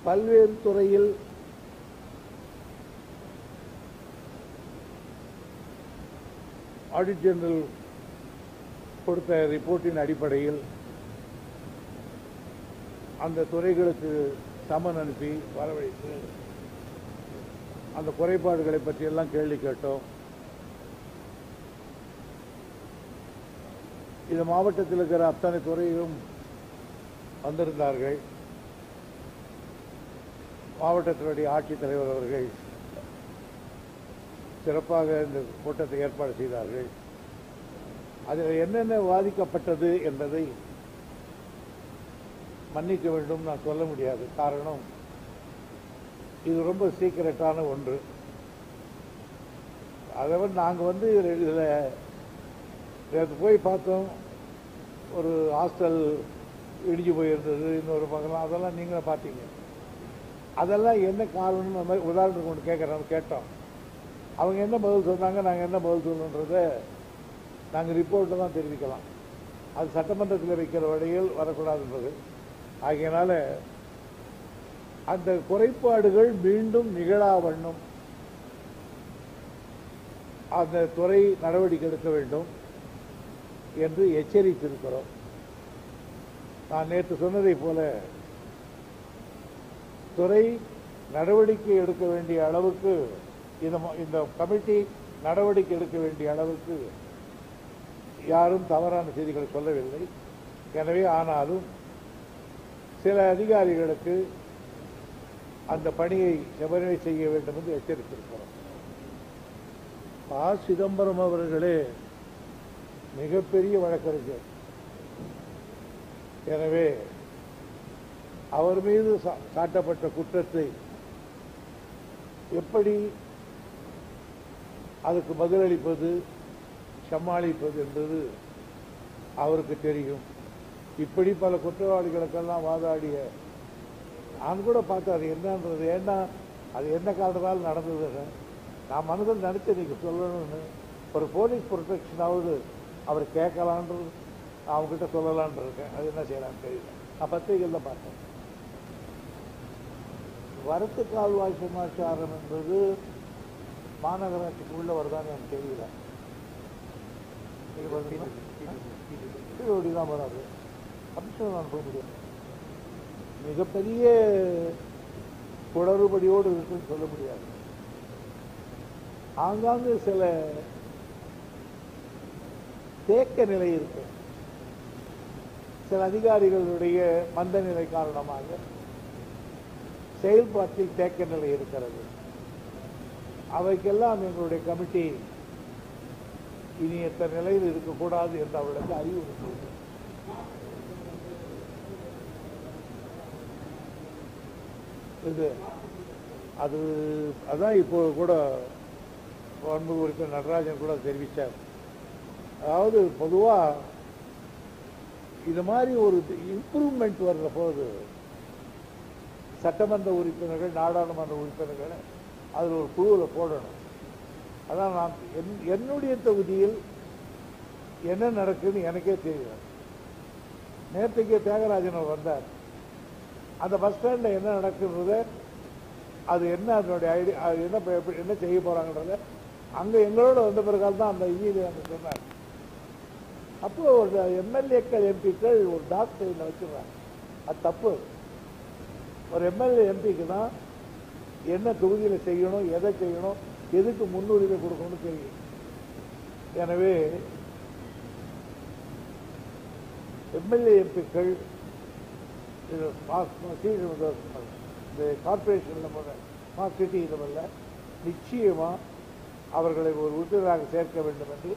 பல்வேறு துறையில் audit general கொடுத்த ரிப்போர்ட்டின் அடிப்படையில் அந்த துறைகளுக்கு சமன் அனுப்பி வரவழைத்து அந்த குறைபாடுகளை பற்றியெல்லாம் கேள்வி கேட்டோம் இது மாவட்டத்தில் இருக்கிற அத்தனை துறையும் வந்திருந்தார்கள் மாவட்டத்தினுடைய ஆட்சித்தலைவர் அவர்கள் சிறப்பாக இந்த கூட்டத்தை ஏற்பாடு செய்தார்கள் அதில் என்னென்ன வாதிக்கப்பட்டது என்பதை மன்னிக்க வேண்டும் நான் சொல்ல முடியாது காரணம் இது ரொம்ப சீக்கிரட்டான ஒன்று அதை வந்து நாங்கள் வந்து இதில் நேற்று போய் பார்த்தோம் ஒரு ஹாஸ்டல் இடிஞ்சு போயிருந்தது இன்னொரு பக்கம் அதெல்லாம் நீங்களும் பார்த்தீங்க அதெல்லாம் என்ன காரணம்னு அந்த மாதிரி உதாரணத்துக்கு ஒன்று கேட்குறோம் கேட்டோம் அவங்க என்ன பதில் சொன்னாங்க நாங்கள் என்ன பதில் சொல்லணுன்றதை நாங்கள் ரிப்போர்ட்டில் தான் தெரிவிக்கலாம் அது சட்டமன்றத்தில் வைக்கிற வழியில் வரக்கூடாதுன்றது ஆகையினால அந்த குறைபாடுகள் மீண்டும் நிகழா வண்ணம் அந்த துறை நடவடிக்கை எடுக்க வேண்டும் என்று எச்சரித்திருக்கிறோம் நான் நேற்று சொன்னதைப் போல துறை நடவடிக்கை எடுக்க வேண்டிய அளவுக்கு இந்த ம- இந்த கமிட்டி நடவடிக்கை எடுக்க வேண்டிய அளவுக்கு யாரும் தவறான செய்திகளை சொல்லவில்லை எனவே ஆனாலும் சில அதிகாரிகளுக்கு அந்த பணியை செவனை செய்ய வேண்டும் என்று எச்சரித்திருக்கிறோம் ப சிதம்பரம் அவர்களே மிகப்பெரிய வழக்கறிஞர் எனவே அவர் மீது சா- சாட்டப்பட்ட குற்றத்தை எப்படி அதுக்கு பதிலளிப்பது சமாளிப்பது என்பது அவருக்கு தெரியும் இப்படி பல குற்றவாளிகளுக்கெல்லாம் வாதாடிய நான் கூட பார்த்தேன் அது என்னன்றது ஏன்னா அது என்ன காரணத்தால் நடந்ததுன்னு நான் மனதில் நினைச்சு நீங்க சொல்லணும்னு ஒரு போலீஸ் ப்ரொடெக்ஷனாவது அவர் கேட்கலான்றது நான் அவங்ககிட்ட சொல்லலான்னு இருக்கேன் அது என்ன செய்யலாம்னு தெரியல நான் பத்திரிகையில் பார்த்தேன் வரத்து கால்வாய் சமாச்சாரம் என்பது மாநகராட்சிக்கு உள்ள வருதான்னு எனக்கு தெரியல இது வருதுங்களா? கீழோடி தான் வராது அப்படி சொல்ல நான் போக முடியும் மிகப்பெரிய குளறுபடியோடு இருக்குன்னு சொல்ல முடியாது ஆங்காங்கு சில தேக்க நிலை இருக்கு சில அதிகாரிகளுடைய மந்த நிலை காரணமாக செயல்பாட்டில் தேக்க நிலை இருக்கிறது அவைக்கெல்லாம் எங்களுடைய கமிட்டி இனி எத்தனை நிலையில் இருக்கக்கூடாது என்று அவர்களுக்கு அறிவுறுத்தி இது அது அதான் இப்போ கூட ஒன்பது உறுப்பினர் நடராஜன் கூட தெரிவித்தார் அதாவது பொதுவாக இது மாதிரி ஒரு இம்ப்ரூவ்மெண்ட் வர்ற போது சட்டமன்ற உறுப்பினர்கள் நாடாளுமன்ற உறுப்பினர்கள் அதில் ஒரு குழுவில் போடணும் அதான் நான் என்- என்னுடைய தொகுதியில் என்ன நடக்குதுன்னு எனக்கே தெரியும் நேற்றுக்கு தியாகராஜன் அவர் வந்தார் அந்த பஸ் ஸ்டாண்டில் என்ன நடக்குன்றத அது என்ன அதனுடைய ஐடி அது என்ன ப- எப்படி- என்ன செய்ய போறாங்கன்றத அங்க எங்களோட வந்த பிறகால் தான் அந்த இதில் அங்க சொன்னார் அப்போ ஒரு எம்எல்ஏக்கள் எம்பிக்கள் ஒரு டாக்டர் வச்சிடுறாங்க அது தப்பு ஒரு எம்எல்ஏ எம்பிக்கு தான் என்ன தொகுதியில் செய்யணும் எதை செய்யணும் எதுக்கு முன்னுரிமை கொடுக்கணும்னு தெரியும் எனவே எம்எல்ஏ எம்பிக்கள் இது ஸ்மார்ட் சிட்டி இந்த கார்பரேஷனில் முதல் ஸ்மார்ட் சிட்டி முதல்ல நிச்சயமா அவர்களை ஒரு உறுப்பினராக சேர்க்க வேண்டும் என்று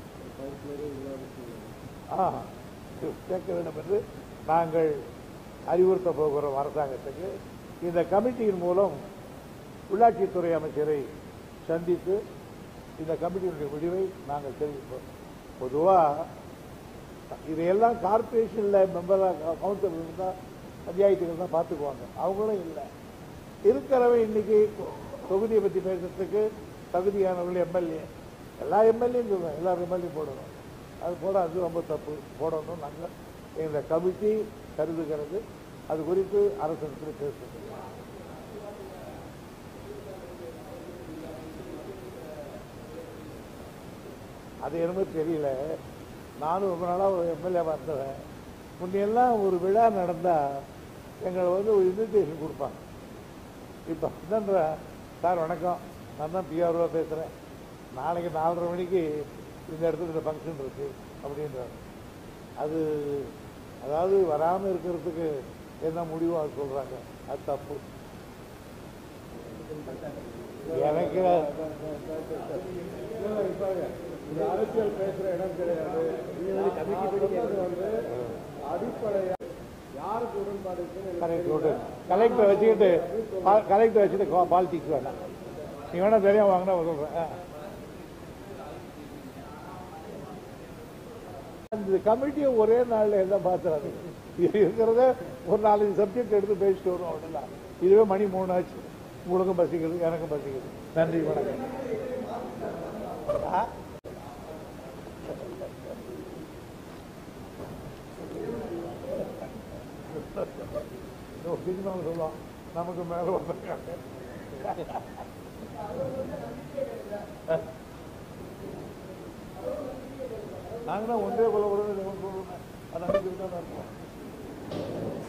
ஆ, சேர்க்க வேண்டும் என்று நாங்கள் அறிவுறுத்த போகிறோம் அரசாங்கத்துக்கு இந்த கமிட்டியின் மூலம் உள்ளாட்சித்துறை அமைச்சரை சந்தித்து இந்த கமிட்டியினுடைய முடிவை நாங்கள் தெரிவிப்போம் பொதுவாக இதையெல்லாம் கார்பரேஷனில் மெம்பராக கவுன்சிலர் இருந்தால் பஞ்சாயத்துகள் தான் பார்த்துக்குவாங்க அவங்களும் இல்லை இருக்கிறவன் இன்னைக்கு தொகுதியை பற்றி பேசுறதுக்கு தகுதியானவர்கள் எம்எல்ஏ எல்லா எம்எல்ஏயும் சொல்லுவேன் எல்லா எம்எல்ஏ போடணும் அது போடாது ரொம்ப தப்பு போடணும் நாங்கள் இந்த கமிட்டி கருதுகிறது அது குறித்து அரசு பேசுகிறோம் அது என்னமோ தெரியல நானும் ரொம்ப நாளாக ஒரு எம்எல்ஏவாக இருந்தவன் முன்னையெல்லாம் ஒரு விழா நடந்தால் எங்களை வந்து ஒரு இன்விடேஷன் கொடுப்பாங்க இப்போ என்னன்ற சார் வணக்கம் நான் தான் பிஆர்ஓ பேசுகிறேன் நாளைக்கு நாலரை மணிக்கு இந்த இடத்துல ஃபங்க்ஷன் இருக்குது அப்படின்றாங்க அது அதாவது வராமல் இருக்கிறதுக்கு என்ன முடிவோ அது சொல்கிறாங்க அது தப்பு எனக்கு இந்த அரசியல் பேசுற இடம் கிடையாது அடிப்படையா யாருக்கு உடன்பாடு இருக்குன்னு எனக்கு கரெக்ட் விட்டு கலெக்டர் வச்சுக்கிட்டு கலெக்டர் வச்சுட்டு பாலிடிக்ஸ் வேண்டாம் நீ வேணா தெரியாம வாங்கினா சொல்கிறேன் இந்த கமிட்டியை ஒரே நாளில் எல்லாம் பார்த்துறாரு இருக்கிறத ஒரு நாலஞ்சு சப்ஜெக்ட் எடுத்து பேசிட்டு வரும் அவ்வளோதான் இதுவே மணி மூணு ஆச்சு உங்களுக்கும் பசிக்குது எனக்கும் பசிக்குது நன்றி வணக்கம் ஆ? இதோ சினிமா சொல்லுவோம் நமக்கு மேலே வந்திருக்காங்க நாங்கள் தான் ஒன்றே கொள்ள கூட ஒன்று சொல்லணும் அது அன்னைக்கு தான் இருப்போம்